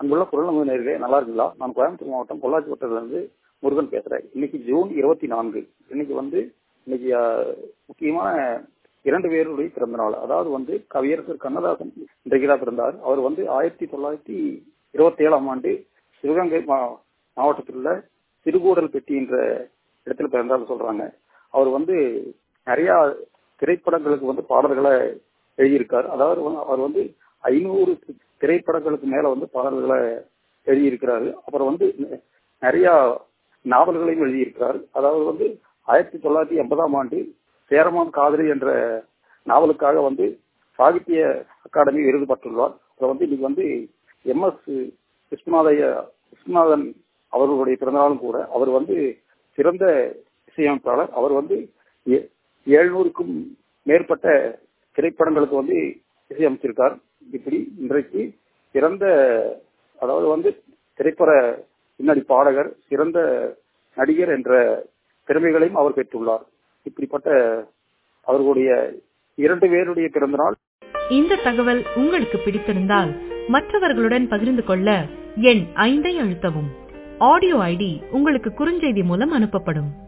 அங்குள்ள குரல் நேர்களே நல்லா இருக்குங்களா நான் கோயம்புத்தூர் மாவட்டம் பொள்ளாச்சி வட்டத்திலிருந்து முருகன் பேசுறேன் இன்னைக்கு ஜூன் இருபத்தி நான்கு இன்னைக்கு வந்து இன்னைக்கு அஹ், முக்கியமான இரண்டு பேருடைய பிறந்த நாள் அதாவது வந்து கவியரசர் கண்ணதாசன் இன்றைக்கு தான் பிறந்தார் அவர் வந்து ஆயிரத்தி தொள்ளாயிரத்தி இருபத்தி ஏழாம் ஆண்டு சிவகங்கை மா- மாவட்டத்தில் உள்ள திருக்கூடல்பட்டி என்ற இடத்துல பிறந்தார் சொல்றாங்க அவர் வந்து நிறைய திரைப்படங்களுக்கு வந்து பாடல்களை எழுதியிருக்கார் அதாவது வந்து அவர் வந்து ஐநூறு திரைப்படங்களுக்கு மேல வந்து பாடல்களை எழுதியிருக்கிறாரு அப்புறம் வந்து நிறைய நாவல்களையும் எழுதியிருக்கிறார் அதாவது வந்து ஆயிரத்தி தொள்ளாயிரத்தி எண்பதாம் ஆண்டு சேரமான் காதலி என்ற நாவலுக்காக வந்து சாகித்ய அகாடமி விருது பெற்றுள்ளார் அப்புறம் வந்து இன்னைக்கு வந்து எம் எஸ் விஸ்வநாதைய விஸ்வநாதன் அவர்களுடைய பிறந்தநாளும் கூட அவர் வந்து சிறந்த இசையமைப்பாளர் அவர் வந்து ஏ- எழுநூறுக்கும் மேற்பட்ட திரைப்படங்களுக்கு வந்து இசையமைச்சிருக்கார் இப்படி இன்றைக்கு சிறந்த அதாவது வந்து திரைப்பட பின்னணி பாடகர் சிறந்த நடிகர் என்ற திறமைகளையும் அவர் பெற்றுள்ளார் இப்படிப்பட்ட அவர்களுடைய இரண்டு பேருடைய பிறந்தநாள் இந்த தகவல் உங்களுக்கு பிடித்திருந்தால் மற்றவர்களுடன் பகிர்ந்து கொள்ள எண் ஐந்தை அழுத்தவும் ஆடியோ ஐடி உங்களுக்கு குறுஞ்செய்தி மூலம் அனுப்பப்படும்